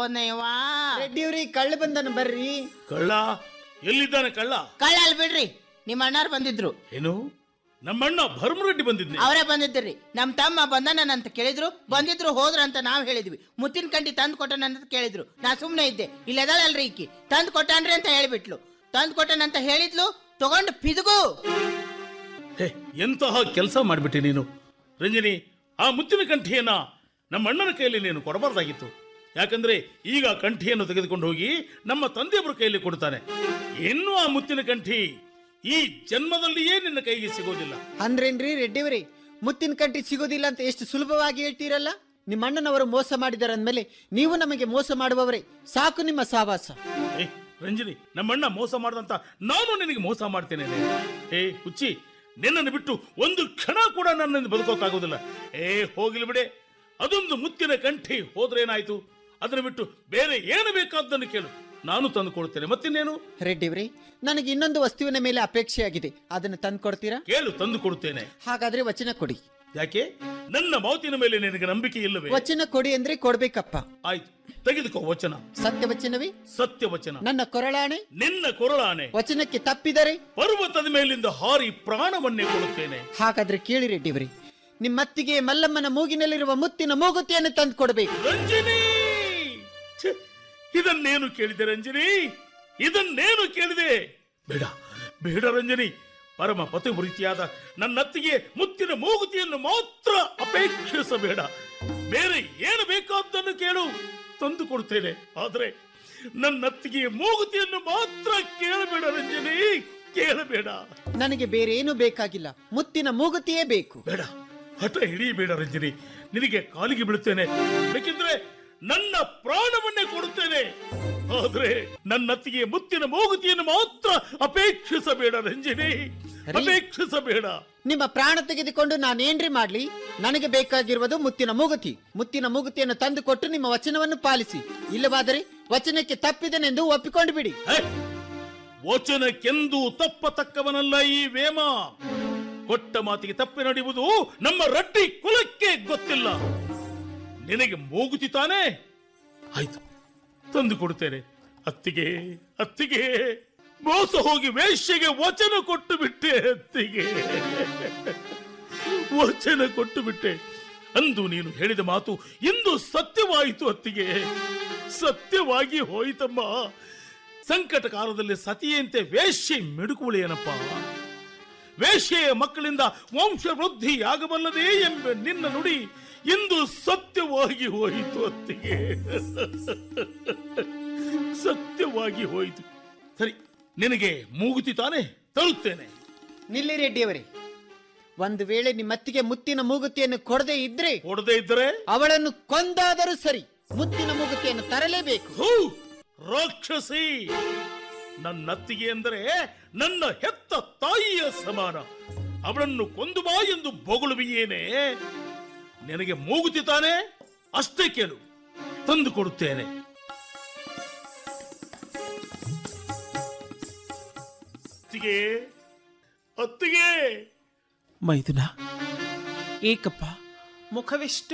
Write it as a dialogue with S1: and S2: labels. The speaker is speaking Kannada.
S1: ಹೋದ್ನಯ್ಯವಾ
S2: ರೆಡ್ಡಿಯವ್ರಿ ಕಳ್ಳ ಬಂದನ ಬರ್ರಿ
S3: ಕಳ್ಳ ಎಲ್ಲಿದ್ದಾನೆ ಕಳ್ಳ
S1: ಕಳ್ಳ ಅಲ್ಲಿ ಬಿಡ್ರಿ ನಿಮ್ಮ ಅಣ್ಣಾರ್ ಬಂದಿದ್ರು
S3: ಏನು ನಮ್ಮಣ್ಣ ಭರ್ಮರೆಡ್ಡಿ ಬಂದಿದ್ನೆ
S1: ಅವರೇ ಬಂದಿದ್ರಿ ನಮ್ ತಮ್ಮ ಬಂದನಂತ ಕೇಳಿದ್ರು ಬಂದಿದ್ರು ಹೋದ್ರು ಅಂತ ನಾವ್ ಹೇಳಿದ್ವಿ ಮುತ್ತಿನ ಕಂಟಿ ತಂದು ಕೊಟ್ಟನಂತ ಕೇಳಿದ್ರು ನಾ ಸುಮ್ನೆ ಇದ್ದೆ ಇಲ್ಲದಳಲ್ರಿ ಈಕಿ ತಂದು ಕೊಟ್ಟಾನ್ರಿ ಅಂತ ಹೇಳ್ಬಿಟ್ಲು ತಂದು ಕೊಟ್ಟನಂತ ಹೇಳಿದ್ಲು ತಗೊಂಡು ಪಿದುಗು
S3: ಹೇ ಎಂತಹ ಕೆಲಸ ಮಾಡಿಬಿಟ್ಟೆ ನೀನು ರಂಜನಿ ಆ ಮುತ್ತಿನ ಕಂಠಿಯನ್ನ ನಮ್ಮ ಅಣ್ಣನ ಕೈಯಲ್ಲಿ ನೀನು ಕೊಡಬಾರ್ದಾಗಿತ್ತು ಯಾಕಂದ್ರೆ ಈಗ ಆ ಕಂಠಿಯನ್ನು ತೆಗೆದುಕೊಂಡು ಹೋಗಿ ನಮ್ಮ ತಂದೆಯೊಬ್ಬರ ಕೈಯಲ್ಲಿ ಕೊಡ್ತಾನೆ ಇನ್ನು ಆ ಮುತ್ತಿನ ಕಂಠಿ ಈ ಜನ್ಮದಲ್ಲಿಯೇ ನಿನ್ನ ಕೈಗೆ ಸಿಗೋದಿಲ್ಲ
S2: ಅಂದ್ರೇನ್ರಿ ರೆಡ್ಡಿಯವ್ರಿ ಮುತ್ತಿನ ಕಂಟಿ ಸಿಗೋದಿಲ್ಲ ಅಂತ ಎಷ್ಟು ಸುಲಭವಾಗಿ ಹೇಳ್ತೀರಲ್ಲ ನಿಮ್ಮ ಅಣ್ಣನವರು ಮೋಸ ಮಾಡಿದಾರೆ ಅಂದ್ಮೇಲೆ ನೀವು ನಮಗೆ ಮೋಸ ಮಾಡುವವರೇ ಸಾಕು ನಿಮ್ಮ ಸಾವಾಸ
S3: ಏ ರಂಜನಿ ನಮ್ಮಣ್ಣ ಮೋಸ ಮಾಡದಂತ ನಾನು ನಿನಗೆ ಮೋಸ ಮಾಡ್ತೇನೆ ಏ ಹುಚ್ಚಿ ನಿನ್ನನ್ನು ಬಿಟ್ಟು ಒಂದು ಕ್ಷಣ ಕೂಡ ನನ್ನಿಂದ ಬದುಕೋಕ್ಕಾಗೋದಿಲ್ಲ ಏ ಹೋಗ್ಲಿ ಬಿಡೆ ಅದೊಂದು ಮುತ್ತಿನ ಕಂಠಿ ಹೋದ್ರೇನಾಯ್ತು ಅದನ್ನು ಬಿಟ್ಟು ಬೇರೆ ಏನು ಬೇಕಾದ್ದನ್ನು ಕೇಳು ನಾನು ತಂದು ಕೊಡ್ತೇನೆ ಮತ್ತಿನ್ನೇನು
S2: ರೆಡ್ಡಿಯವ್ರಿ ನನಗೆ ಇನ್ನೊಂದು ವಸ್ತುವಿನ ಮೇಲೆ ಅಪೇಕ್ಷೆ ಆಗಿದೆ ಅದನ್ನು ತಂದು ಕೊಡ್ತೀರಾ
S3: ಕೇಳು ತಂದು ಕೊಡುತ್ತೇನೆ
S2: ಹಾಗಾದ್ರೆ ವಚನ ಕೊಡಿ
S3: ಯಾಕೆ ನನ್ನ ಮಾತಿನ ಮೇಲೆ ನಿನಗೆ ನಂಬಿಕೆ ಇಲ್ಲವೇ
S2: ವಚನ ಕೊಡಿ ಅಂದ್ರೆ ಕೊಡ್ಬೇಕಪ್ಪ
S3: ಆಯ್ತು ತೆಗೆದುಕೋ ವಚನ
S2: ಸತ್ಯ ವಚನವೇ
S3: ಸತ್ಯ ವಚನ
S2: ನನ್ನ ಕೊರಳಾಣೆ
S3: ನಿನ್ನ ಕೊರಳಾನೆ
S2: ವಚನಕ್ಕೆ ತಪ್ಪಿದರೆ
S3: ಪರ್ವತದ ಮೇಲಿಂದ ಹಾರಿ ಪ್ರಾಣವನ್ನೇ ಕೊಡುತ್ತೇನೆ
S2: ಹಾಗಾದ್ರೆ ಕೇಳಿ ರೆಡ್ಡಿಯವರಿ ನಿಮ್ಮತ್ತಿಗೆ ಮಲ್ಲಮ್ಮನ ಮೂಗಿನಲ್ಲಿರುವ ಮುತ್ತಿನ ಮೂಗುತಿಯನ್ನು ತಂದು ಕೊಡಬೇಕು
S3: ರಂಜನಿ ಛೆ, ಇದನ್ನೇನು ಕೇಳಿದೆ ರಂಜನಿ ಇದನ್ನೇನು ಕೇಳಿದೆ ಬೇಡ ಬೇಡ ರಂಜನಿ ಪರಮ ಪತಿವೃತ್ತಿಯಾದ ನನ್ನತ್ತಿಗೆ ಮುತ್ತಿನ ಮೂಗುತಿಯನ್ನು ಮಾತ್ರ ಅಪೇಕ್ಷಿಸಬೇಡ ಬೇರೆ ಏನು ಬೇಕಾದ್ದನ್ನು ಕೇಳು ತಂದು ಕೊಡ್ತೇನೆ ಆದರೆ ನನ್ನತ್ತಿಗೆ ಮೂಗುತಿಯನ್ನು ಮಾತ್ರ ಕೇಳಬೇಡ ರಂಜನಿ ಕೇಳಬೇಡ
S2: ನನಗೆ ಬೇರೆ ಏನು ಬೇಕಾಗಿಲ್ಲ ಮುತ್ತಿನ ಮೂಗುತಿಯೇ ಬೇಕು
S3: ಬೇಡ ಹಠ ಹಿಡಿಯಬೇಡ ರಂಜನಿ ನಿನಗೆ ಕಾಲಿಗೆ ಬೀಳುತ್ತೇನೆ ಬೇಕಿದ್ರೆ ನನ್ನ ಪ್ರಾಣವನ್ನೇ ಕೊಡುತ್ತೇನೆ ಆದ್ರೆ ನನ್ನತ್ತಿಗೆ ಮುತ್ತಿನ ಮೂಗುತಿಯನ್ನು ಮಾತ್ರ ಅಪೇಕ್ಷಿಸಬೇಡ ರಂಜನಿ ಅಪೇಕ್ಷಿಸಬೇಡ
S2: ನಿಮ್ಮ ಪ್ರಾಣ ತೆಗೆದುಕೊಂಡು ನಾನೇನ್ರಿ ಮಾಡ್ಲಿ ನನಗೆ ಬೇಕಾಗಿರುವುದು ಮುತ್ತಿನ ಮೂಗುತಿ ಮುತ್ತಿನ ಮೂಗುತಿಯನ್ನು ತಂದು ಕೊಟ್ಟು ನಿಮ್ಮ ವಚನವನ್ನು ಪಾಲಿಸಿ ಇಲ್ಲವಾದರೆ ವಚನಕ್ಕೆ ತಪ್ಪಿದನೆಂದು ಒಪ್ಪಿಕೊಂಡು ಬಿಡಿ
S3: ಹೇ, ವಚನಕ್ಕೆಂದು ತಪ್ಪತಕ್ಕವನಲ್ಲ ಈ ವೇಮ ಕೊಟ್ಟ ಮಾತಿಗೆ ತಪ್ಪಿ ನಡೆಯುವುದು ನಮ್ಮ ರಡ್ಡಿ ಕುಲಕ್ಕೆ ಗೊತ್ತಿಲ್ಲ ನಿನಗೆ ಮೂಗುತಿ ತಾನೇ ಆಯ್ತು ತಂದು ಕೊಡುತ್ತೇನೆ ಅತ್ತಿಗೆ ಅತ್ತಿಗೆ ಮೋಸ ಹೋಗಿ ವೇಶ್ಯೆಗೆ ವಚನ ಕೊಟ್ಟು ಬಿಟ್ಟೆ ಅತ್ತಿಗೆ ವಚನ ಕೊಟ್ಟು ಬಿಟ್ಟೆ ಅಂದು ನೀನು ಹೇಳಿದ ಮಾತು ಇಂದು ಸತ್ಯವಾಯಿತು ಅತ್ತಿಗೆ ಸತ್ಯವಾಗಿ ಹೋಯಿತಮ್ಮ ಸಂಕಟ ಕಾಲದಲ್ಲಿ ಸತಿಯಂತೆ ವೇಶ್ಯೆ ಮಿಡುಕುಳಿಯನಪ್ಪ ವೇಶ್ಯೆಯ ಮಕ್ಕಳಿಂದ ವಂಶ ವೃದ್ಧಿಯಾಗಬಲ್ಲದೇ ಎಂಬ ನಿನ್ನ ನುಡಿ ಇಂದು ಸತ್ಯವಾಗಿ ಹೋಯಿತು ಅತ್ತಿಗೆ ಸತ್ಯವಾಗಿ ಹೋಯಿತು ಸರಿ ನಿನಗೆ ಮೂಗುತಿ ತಾನೆ ತರುತ್ತೇನೆ
S2: ನಿಲ್ಲಿ ರೆಡ್ಡಿಯವರೇ ಒಂದು ವೇಳೆ ನಿಮ್ಮತ್ತಿಗೆ ಮುತ್ತಿನ ಮೂಗುತಿಯನ್ನು ಕೊಡದೇ ಇದ್ರೆ
S3: ಕೊಡದೇ ಇದ್ದರೆ
S2: ಅವಳನ್ನು ಕೊಂದಾದರೂ ಸರಿ ಮುತ್ತಿನ ಮೂಗುತಿಯನ್ನು ತರಲೇಬೇಕು
S3: ಹೂ ರಾಕ್ಷಸಿ ನನ್ನತ್ತಿಗೆ ಎಂದರೆ ನನ್ನ ಹೆತ್ತ ತಾಯಿಯ ಸಮಾನ ಅವಳನ್ನು ಕೊಂದು ಬಾ ಎಂದು ಬೊಗಳುವಿಯೇನೆ ನಿನಗೆ ಮೂಗುತಿ ತಾನೆ ಅಷ್ಟೇ ಕೇಳು ತಂದು ಕೊಡುತ್ತೇನೆ ಅತ್ತಿಗೆ ಅತ್ತಿಗೆ
S4: ಮೈದುನ ಏಕಪ್ಪ ಮುಖವೆಷ್ಟು